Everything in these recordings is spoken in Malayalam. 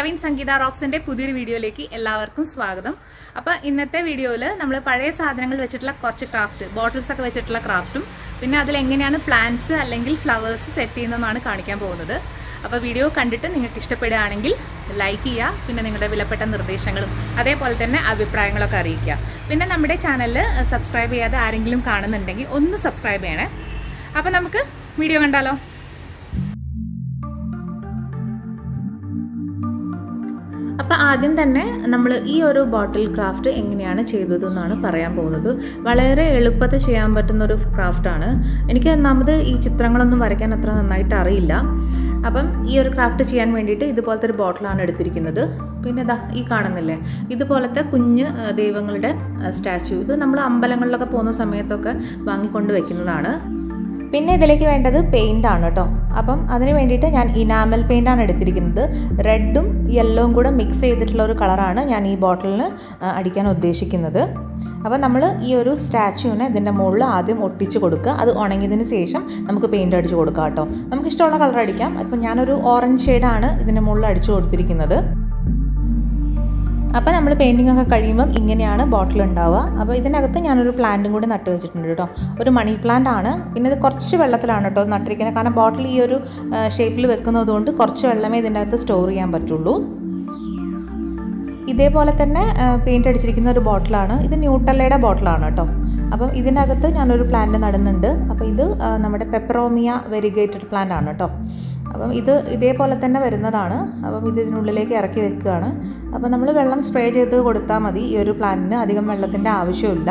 കവിൻ സംഗീത റോക്സിന്റെ പുതിയൊരു വീഡിയോയിലേക്ക് എല്ലാവർക്കും സ്വാഗതം അപ്പൊ ഇന്നത്തെ വീഡിയോയിൽ നമ്മൾ പഴയ സാധനങ്ങൾ വെച്ചിട്ടുള്ള കുറച്ച് ക്രാഫ്റ്റ് ബോട്ടിൽസ് ഒക്കെ വെച്ചിട്ടുള്ള ക്രാഫ്റ്റും പിന്നെ അതിൽ എങ്ങനെയാണ് പ്ലാന്റ്സ് അല്ലെങ്കിൽ ഫ്ലവേഴ്സ് സെറ്റ് ചെയ്യുന്നതെന്നാണ് കാണിക്കാൻ പോകുന്നത് അപ്പൊ വീഡിയോ കണ്ടിട്ട് നിങ്ങൾക്ക് ഇഷ്ടപ്പെടുകയാണെങ്കിൽ ലൈക്ക് ചെയ്യുക പിന്നെ നിങ്ങളുടെ വിലപ്പെട്ട നിർദ്ദേശങ്ങളും അതേപോലെ തന്നെ അഭിപ്രായങ്ങളൊക്കെ അറിയിക്കുക പിന്നെ നമ്മുടെ ചാനലിൽ സബ്സ്ക്രൈബ് ചെയ്യാതെ ആരെങ്കിലും കാണുന്നുണ്ടെങ്കിൽ ഒന്ന് സബ്സ്ക്രൈബ് ചെയ്യണേ അപ്പൊ നമുക്ക് വീഡിയോ കണ്ടാലോ അപ്പോൾ ആദ്യം തന്നെ നമ്മൾ ഈ ഒരു ബോട്ടിൽ ക്രാഫ്റ്റ് എങ്ങനെയാണ് ചെയ്തതെന്നാണ് പറയാൻ പോകുന്നത് വളരെ എളുപ്പത്തിൽ ചെയ്യാൻ പറ്റുന്ന ഒരു ക്രാഫ്റ്റാണ് എനിക്ക് ഒന്നാമത് ഈ ചിത്രങ്ങളൊന്നും വരയ്ക്കാൻ അത്ര നന്നായിട്ട് അറിയില്ല അപ്പം ഈ ഒരു ക്രാഫ്റ്റ് ചെയ്യാൻ വേണ്ടിയിട്ട് ഇതുപോലത്തെ ഒരു ബോട്ടിലാണ് എടുത്തിരിക്കുന്നത് പിന്നെ ഇതാ ഈ കാണുന്നില്ലേ ഇതുപോലത്തെ കുഞ്ഞ് ദൈവങ്ങളുടെ സ്റ്റാച്ചു ഇത് നമ്മൾ അമ്പലങ്ങളിലൊക്കെ പോകുന്ന സമയത്തൊക്കെ വാങ്ങിക്കൊണ്ട് വെക്കുന്നതാണ് പിന്നെ ഇതിലേക്ക് വേണ്ടത് പെയിൻ്റ് ആണ് കേട്ടോ അപ്പം അതിന് വേണ്ടിയിട്ട് ഞാൻ ഇനാമൽ പെയിൻ്റ് ആണ് എടുത്തിരിക്കുന്നത് റെഡും യെല്ലോവും കൂടെ മിക്സ് ചെയ്തിട്ടുള്ള ഒരു കളറാണ് ഞാൻ ഈ ബോട്ടിലിന് അടിക്കാൻ ഉദ്ദേശിക്കുന്നത് അപ്പം നമ്മൾ ഈ ഒരു സ്റ്റാച്ചുവിനെ ഇതിൻ്റെ മുകളിൽ ആദ്യം ഒട്ടിച്ച് കൊടുക്കുക അത് ഉണങ്ങിയതിന് ശേഷം നമുക്ക് പെയിൻ്റ് അടിച്ച് കൊടുക്കാം കേട്ടോ നമുക്ക് ഇഷ്ടമുള്ള കളർ അടിക്കാം അപ്പം ഞാനൊരു ഓറഞ്ച് ഷെയ്ഡാണ് ഇതിൻ്റെ മുകളിൽ അടിച്ചു കൊടുത്തിരിക്കുന്നത് അപ്പോൾ നമ്മൾ പെയിൻറ്റിംഗ് ഒക്കെ കഴിയുമ്പം ഇങ്ങനെയാണ് ബോട്ടിൽ ഉണ്ടാവുക അപ്പോൾ ഇതിനകത്ത് ഞാനൊരു പ്ലാന്റും കൂടി നട്ട് വെച്ചിട്ടുണ്ട് കേട്ടോ ഒരു മണി പ്ലാന്റ് ആണ് പിന്നെ ഇത് കുറച്ച് വെള്ളത്തിലാണ് കേട്ടോ നട്ടിരിക്കുന്നത് കാരണം ബോട്ടിൽ ഈ ഒരു ഷേപ്പിൽ വെക്കുന്നത് കൊണ്ട് കുറച്ച് വെള്ളമേ ഇതിൻ്റെ അകത്ത് സ്റ്റോർ ചെയ്യാൻ പറ്റുള്ളൂ ഇതേപോലെ തന്നെ പെയിൻ്റ് അടിച്ചിരിക്കുന്ന ഒരു ബോട്ടിലാണ് ഇത് ന്യൂട്ടല്ലയുടെ ബോട്ടിലാണ് കേട്ടോ അപ്പം ഇതിനകത്ത് ഞാനൊരു പ്ലാന്റ് നടുന്നുണ്ട് അപ്പോൾ ഇത് നമ്മുടെ പെപ്പറോമിയ വെരിഗേറ്റഡ് പ്ലാന്റ് ആണ് കേട്ടോ അപ്പം ഇത് ഇതേപോലെ തന്നെ വരുന്നതാണ് അപ്പം ഇത് ഇതിനുള്ളിലേക്ക് ഇറക്കി വെക്കുകയാണ് അപ്പം നമ്മൾ വെള്ളം സ്പ്രേ ചെയ്ത് കൊടുത്താൽ മതി ഈ ഒരു പ്ലാന്റിന് അധികം വെള്ളത്തിൻ്റെ ആവശ്യമില്ല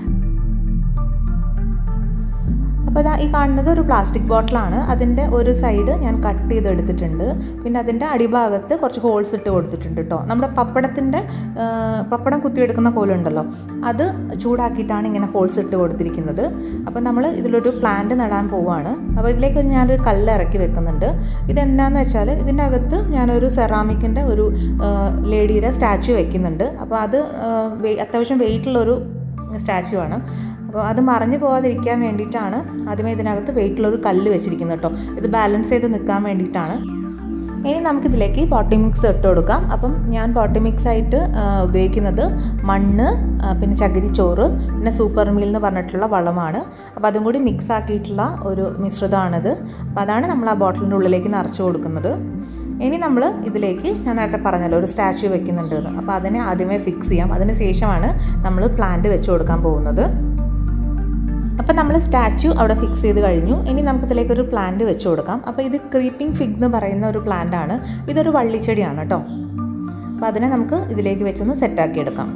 അപ്പോൾ ഇതാ ഈ കാണുന്നത് ഒരു പ്ലാസ്റ്റിക് ബോട്ടിലാണ് അതിൻ്റെ ഒരു സൈഡ് ഞാൻ കട്ട് ചെയ്തെടുത്തിട്ടുണ്ട് പിന്നെ അതിൻ്റെ അടിഭാഗത്ത് കുറച്ച് ഹോൾസ് ഇട്ട് കൊടുത്തിട്ടുണ്ട് കേട്ടോ നമ്മുടെ പപ്പടത്തിൻ്റെ പപ്പടം കുത്തിയെടുക്കുന്ന കോലുണ്ടല്ലോ അത് ചൂടാക്കിയിട്ടാണ് ഇങ്ങനെ ഹോൾസ് ഇട്ട് കൊടുത്തിരിക്കുന്നത് അപ്പോൾ നമ്മൾ ഇതിലൊരു പ്ലാന്റ് നടാൻ പോവുകയാണ് അപ്പോൾ ഇതിലേക്ക് ഞാനൊരു കല്ല് ഇറക്കി വെക്കുന്നുണ്ട് ഇതെന്താണെന്ന് വെച്ചാൽ ഇതിൻ്റെ അകത്ത് ഞാനൊരു സെറാമിക്കിൻ്റെ ഒരു ലേഡിയുടെ സ്റ്റാച്ചു വെക്കുന്നുണ്ട് അപ്പോൾ അത് അത്യാവശ്യം വെയിറ്റുള്ളൊരു സ്റ്റാച്ചു ആണ് അപ്പോൾ അത് മറിഞ്ഞു പോകാതിരിക്കാൻ വേണ്ടിയിട്ടാണ് ആദ്യമേ ഇതിനകത്ത് വെയിറ്റുള്ളൊരു കല്ല് വെച്ചിരിക്കുന്നത് കേട്ടോ ഇത് ബാലൻസ് ചെയ്ത് നിൽക്കാൻ വേണ്ടിയിട്ടാണ് ഇനി നമുക്കിതിലേക്ക് പോട്ടി മിക്സ് ഇട്ട് കൊടുക്കാം അപ്പം ഞാൻ പോട്ടി മിക്സ് ആയിട്ട് ഉപയോഗിക്കുന്നത് മണ്ണ് പിന്നെ ചകിരിച്ചോറ് പിന്നെ സൂപ്പർ മീൽ എന്ന് പറഞ്ഞിട്ടുള്ള വളമാണ് അപ്പോൾ അതും കൂടി മിക്സ് ആക്കിയിട്ടുള്ള ഒരു മിശ്രിതമാണിത് അപ്പോൾ അതാണ് നമ്മൾ ആ ബോട്ടിലിൻ്റെ ഉള്ളിലേക്ക് നിറച്ച് കൊടുക്കുന്നത് ഇനി നമ്മൾ ഇതിലേക്ക് ഞാൻ നേരത്തെ പറഞ്ഞല്ലോ ഒരു സ്റ്റാച്ചു വെക്കുന്നുണ്ട് എന്ന് അപ്പോൾ അതിനെ ആദ്യമേ ഫിക്സ് ചെയ്യാം അതിന് ശേഷമാണ് നമ്മൾ പ്ലാന്റ് വെച്ച് കൊടുക്കാൻ പോകുന്നത് അപ്പം നമ്മൾ സ്റ്റാച്ചു അവിടെ ഫിക്സ് ചെയ്ത് കഴിഞ്ഞു ഇനി നമുക്ക് ഇതിലേക്ക് ഒരു പ്ലാന്റ് വെച്ച് കൊടുക്കാം അപ്പോൾ ഇത് ക്രീപ്പിംഗ് ഫിഗ് എന്ന് പറയുന്ന ഒരു പ്ലാന്റ് ആണ് ഇതൊരു വള്ളിച്ചെടിയാണ് കേട്ടോ അപ്പോൾ അതിനെ നമുക്ക് ഇതിലേക്ക് വെച്ചൊന്ന് സെറ്റാക്കി എടുക്കാം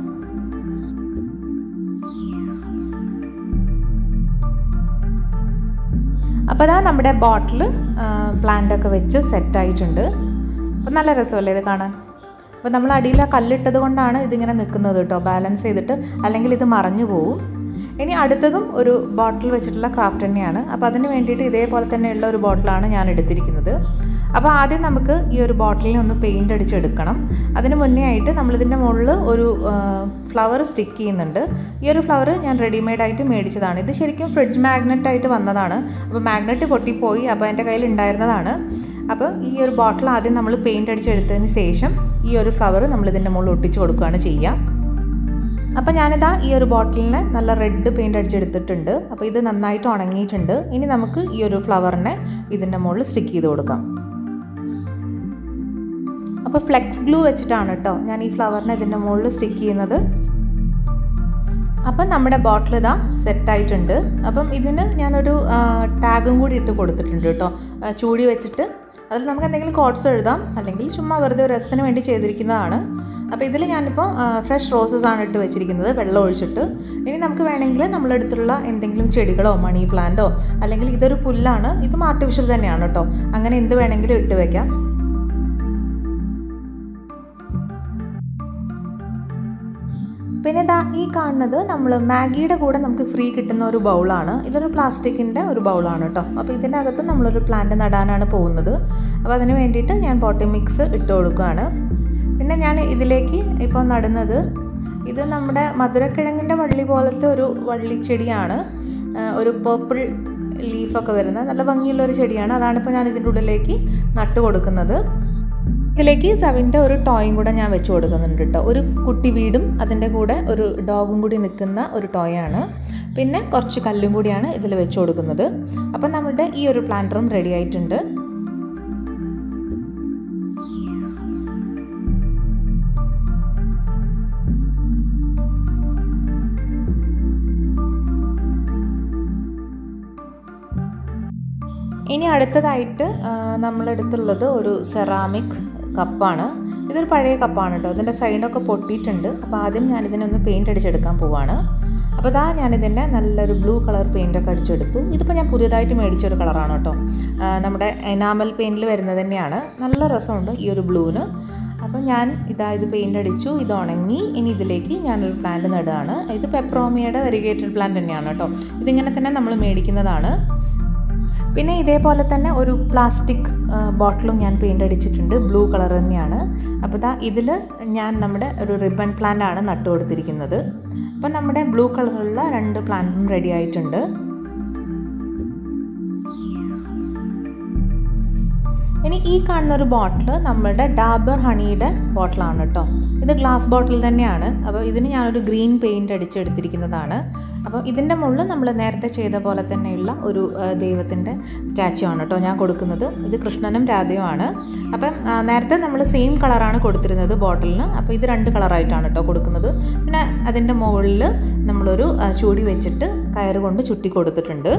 അപ്പോൾ അതാ നമ്മുടെ ബോട്ടിൽ പ്ലാന്റൊക്കെ വെച്ച് സെറ്റായിട്ടുണ്ട് അപ്പോൾ നല്ല രസമല്ലേ ഇത് കാണാൻ അപ്പോൾ നമ്മൾ അടിയിൽ ആ കല്ലിട്ടത് കൊണ്ടാണ് ഇതിങ്ങനെ നിൽക്കുന്നത് കേട്ടോ ബാലൻസ് ചെയ്തിട്ട് അല്ലെങ്കിൽ ഇത് മറഞ്ഞു പോവും ഇനി അടുത്തതും ഒരു ബോട്ടിൽ വെച്ചിട്ടുള്ള ക്രാഫ്റ്റ് തന്നെയാണ് അപ്പോൾ അതിന് വേണ്ടിയിട്ട് ഇതേപോലെ തന്നെയുള്ള ഒരു ബോട്ടിലാണ് ഞാൻ എടുത്തിരിക്കുന്നത് അപ്പോൾ ആദ്യം നമുക്ക് ഈ ഒരു ബോട്ടിലിനെ ഒന്ന് പെയിൻ്റ് അടിച്ചെടുക്കണം അതിന് മുന്നേ ആയിട്ട് നമ്മളിതിൻ്റെ മുകളിൽ ഒരു ഫ്ലവർ സ്റ്റിക്ക് ചെയ്യുന്നുണ്ട് ഈ ഒരു ഫ്ലവർ ഞാൻ റെഡിമെയ്ഡ് ആയിട്ട് മേടിച്ചതാണ് ഇത് ശരിക്കും ഫ്രിഡ്ജ് മാഗ്നറ്റ് ആയിട്ട് വന്നതാണ് അപ്പോൾ മാഗ്നറ്റ് പൊട്ടിപ്പോയി അപ്പോൾ എൻ്റെ കയ്യിൽ ഉണ്ടായിരുന്നതാണ് അപ്പോൾ ഈ ഒരു ബോട്ടിൽ ആദ്യം നമ്മൾ പെയിൻ്റ് അടിച്ചെടുത്തതിന് ശേഷം ഈ ഒരു ഫ്ലവർ നമ്മളിതിൻ്റെ മുകളിൽ ഒട്ടിച്ച് കൊടുക്കുകയാണ് ചെയ്യുക അപ്പോൾ ഞാനിതാ ഈ ഒരു ബോട്ടിലിനെ നല്ല റെഡ് പെയിൻ്റ് അടിച്ചെടുത്തിട്ടുണ്ട് അപ്പോൾ ഇത് നന്നായിട്ട് ഉണങ്ങിയിട്ടുണ്ട് ഇനി നമുക്ക് ഈ ഒരു ഫ്ലവറിനെ ഇതിൻ്റെ മുകളിൽ സ്റ്റിക്ക് ചെയ്ത് കൊടുക്കാം അപ്പോൾ ഫ്ലെക്സ് ഗ്ലൂ വെച്ചിട്ടാണ് കേട്ടോ ഞാൻ ഈ ഫ്ലവറിനെ ഇതിൻ്റെ മുകളിൽ സ്റ്റിക്ക് ചെയ്യുന്നത് അപ്പം നമ്മുടെ ബോട്ടിൽ ഇതാ സെറ്റായിട്ടുണ്ട് അപ്പം ഇതിന് ഞാനൊരു ടാഗും കൂടി ഇട്ട് കൊടുത്തിട്ടുണ്ട് കേട്ടോ ചൂടി വെച്ചിട്ട് അതിൽ നമുക്ക് എന്തെങ്കിലും കോഡ്സ് എഴുതാം അല്ലെങ്കിൽ ചുമ്മാ വെറുതെ ഒരു രസത്തിന് വേണ്ടി ചെയ്തിരിക്കുന്നതാണ് അപ്പോൾ ഇതിൽ ഞാനിപ്പോൾ ഫ്രഷ് റോസസ് ആണ് ഇട്ട് വെച്ചിരിക്കുന്നത് വെള്ളം ഒഴിച്ചിട്ട് ഇനി നമുക്ക് വേണമെങ്കിൽ നമ്മളെടുത്തുള്ള എന്തെങ്കിലും ചെടികളോ മണി പ്ലാന്റോ അല്ലെങ്കിൽ ഇതൊരു പുല്ലാണ് ഇതും ആർട്ടിഫിഷ്യൽ തന്നെയാണ് കേട്ടോ അങ്ങനെ എന്ത് വേണമെങ്കിലും ഇട്ട് വെക്കാം പിന്നെ ഇതാ ഈ കാണുന്നത് നമ്മൾ മാഗിയുടെ കൂടെ നമുക്ക് ഫ്രീ കിട്ടുന്ന ഒരു ബൗളാണ് ഇതൊരു പ്ലാസ്റ്റിക്കിൻ്റെ ഒരു ബൗളാണ് കേട്ടോ അപ്പോൾ ഇതിൻ്റെ അകത്ത് നമ്മളൊരു പ്ലാന്റ് നടാനാണ് പോകുന്നത് അപ്പോൾ അതിന് വേണ്ടിയിട്ട് ഞാൻ പോട്ടി മിക്സ് ഇട്ട് കൊടുക്കുകയാണ് പിന്നെ ഞാൻ ഇതിലേക്ക് ഇപ്പോൾ നടുന്നത് ഇത് നമ്മുടെ മധുരക്കിഴങ്ങിൻ്റെ വള്ളി പോലത്തെ ഒരു വള്ളിച്ചെടിയാണ് ഒരു പേർപ്പിൾ ലീഫൊക്കെ വരുന്ന നല്ല ഭംഗിയുള്ള ഒരു ചെടിയാണ് അതാണ് ഇപ്പോൾ ഞാൻ ഇതിൻ്റെ ഉള്ളിലേക്ക് നട്ട് കൊടുക്കുന്നത് ഇതിലേക്ക് സവിൻ്റെ ഒരു ടോയും കൂടെ ഞാൻ വെച്ച് കൊടുക്കുന്നുണ്ട് കേട്ടോ ഒരു കുട്ടി വീടും അതിൻ്റെ കൂടെ ഒരു ഡോഗും കൂടി നിൽക്കുന്ന ഒരു ടോയാണ് പിന്നെ കുറച്ച് കല്ലും കൂടിയാണ് ഇതിൽ വെച്ച് കൊടുക്കുന്നത് അപ്പം നമ്മുടെ ഈ ഒരു പ്ലാന്ററും റെഡി ആയിട്ടുണ്ട് ഇനി അടുത്തതായിട്ട് നമ്മളെടുത്തുള്ളത് ഒരു സെറാമിക് കപ്പാണ് ഇതൊരു പഴയ കപ്പാണ് കേട്ടോ ഇതിൻ്റെ സൈഡൊക്കെ പൊട്ടിയിട്ടുണ്ട് അപ്പോൾ ആദ്യം ഞാനിതിനൊന്ന് പെയിൻറ്റ് അടിച്ചെടുക്കാൻ പോവാണ് അപ്പോൾ ഇതാ ഞാനിതിൻ്റെ നല്ലൊരു ബ്ലൂ കളർ പെയിൻറ്റൊക്കെ അടിച്ചെടുത്തു ഇതിപ്പോൾ ഞാൻ പുതിയതായിട്ട് മേടിച്ചൊരു കളറാണ് കേട്ടോ നമ്മുടെ എനാമൽ പെയിൻറ്റിൽ വരുന്നത് തന്നെയാണ് നല്ല രസമുണ്ട് ഈ ഒരു ബ്ലൂവിന് അപ്പോൾ ഞാൻ ഇതാ ഇത് പെയിൻ്റ് അടിച്ചു ഇത് ഉണങ്ങി ഇനി ഇതിലേക്ക് ഞാനൊരു പ്ലാന്റ് നടുകയാണ് ഇത് പെപ്രോമിയയുടെ വെരിഗേറ്റഡ് പ്ലാന്റ് തന്നെയാണ് കേട്ടോ ഇതിങ്ങനെ തന്നെ നമ്മൾ മേടിക്കുന്നതാണ് പിന്നെ ഇതേപോലെ തന്നെ ഒരു പ്ലാസ്റ്റിക് ബോട്ടിലും ഞാൻ പെയിൻ്റ് അടിച്ചിട്ടുണ്ട് ബ്ലൂ കളർ തന്നെയാണ് അപ്പോൾ ഇതാ ഇതിൽ ഞാൻ നമ്മുടെ ഒരു റിബൺ പ്ലാന്റ് ആണ് നട്ടു കൊടുത്തിരിക്കുന്നത് അപ്പം നമ്മുടെ ബ്ലൂ കളറുള്ള രണ്ട് പ്ലാന്റും റെഡി ആയിട്ടുണ്ട് ഇനി ഈ കാണുന്ന ഒരു ബോട്ടിൽ നമ്മുടെ ഡാബർ ഹണിയുടെ ബോട്ടിലാണ് കേട്ടോ ഇത് ഗ്ലാസ് ബോട്ടിൽ തന്നെയാണ് അപ്പോൾ ഇതിന് ഞാനൊരു ഗ്രീൻ പെയിൻറ് അടിച്ചെടുത്തിരിക്കുന്നതാണ് അപ്പോൾ ഇതിൻ്റെ മുകളിൽ നമ്മൾ നേരത്തെ ചെയ്ത പോലെ തന്നെയുള്ള ഒരു ദൈവത്തിൻ്റെ സ്റ്റാച്ചു ആണ് കേട്ടോ ഞാൻ കൊടുക്കുന്നത് ഇത് കൃഷ്ണനും രാധയുമാണ് അപ്പം നേരത്തെ നമ്മൾ സെയിം കളറാണ് കൊടുത്തിരുന്നത് ബോട്ടിലിന് അപ്പോൾ ഇത് രണ്ട് കളറായിട്ടാണ് കേട്ടോ കൊടുക്കുന്നത് പിന്നെ അതിൻ്റെ മുകളിൽ നമ്മളൊരു ചൂടി വെച്ചിട്ട് കയറ് കൊണ്ട് ചുറ്റി കൊടുത്തിട്ടുണ്ട്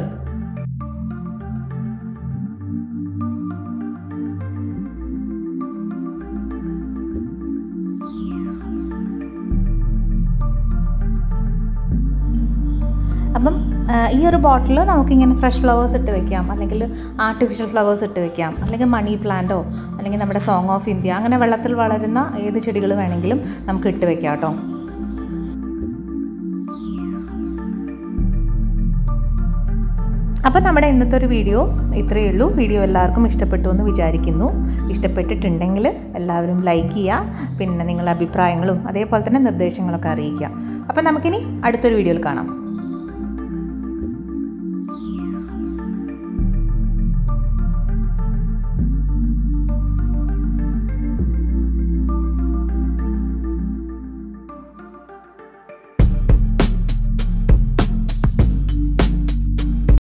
അപ്പം ഈ ഒരു ബോട്ടിൽ നമുക്കിങ്ങനെ ഫ്രഷ് ഫ്ലവേഴ്സ് ഇട്ട് വെക്കാം അല്ലെങ്കിൽ ആർട്ടിഫിഷ്യൽ ഫ്ലവേഴ്സ് ഇട്ട് വെക്കാം അല്ലെങ്കിൽ മണി പ്ലാന്റോ അല്ലെങ്കിൽ നമ്മുടെ സോങ് ഓഫ് ഇന്ത്യ അങ്ങനെ വെള്ളത്തിൽ വളരുന്ന ഏത് ചെടികൾ വേണമെങ്കിലും നമുക്ക് ഇട്ട് വെക്കാം കേട്ടോ അപ്പം നമ്മുടെ ഇന്നത്തെ ഒരു വീഡിയോ ഇത്രയേ ഉള്ളൂ വീഡിയോ എല്ലാവർക്കും ഇഷ്ടപ്പെട്ടു എന്ന് വിചാരിക്കുന്നു ഇഷ്ടപ്പെട്ടിട്ടുണ്ടെങ്കിൽ എല്ലാവരും ലൈക്ക് ചെയ്യുക പിന്നെ നിങ്ങളുടെ അഭിപ്രായങ്ങളും അതേപോലെ തന്നെ നിർദ്ദേശങ്ങളൊക്കെ അറിയിക്കുക അപ്പം നമുക്കിനി അടുത്തൊരു വീഡിയോയിൽ കാണാം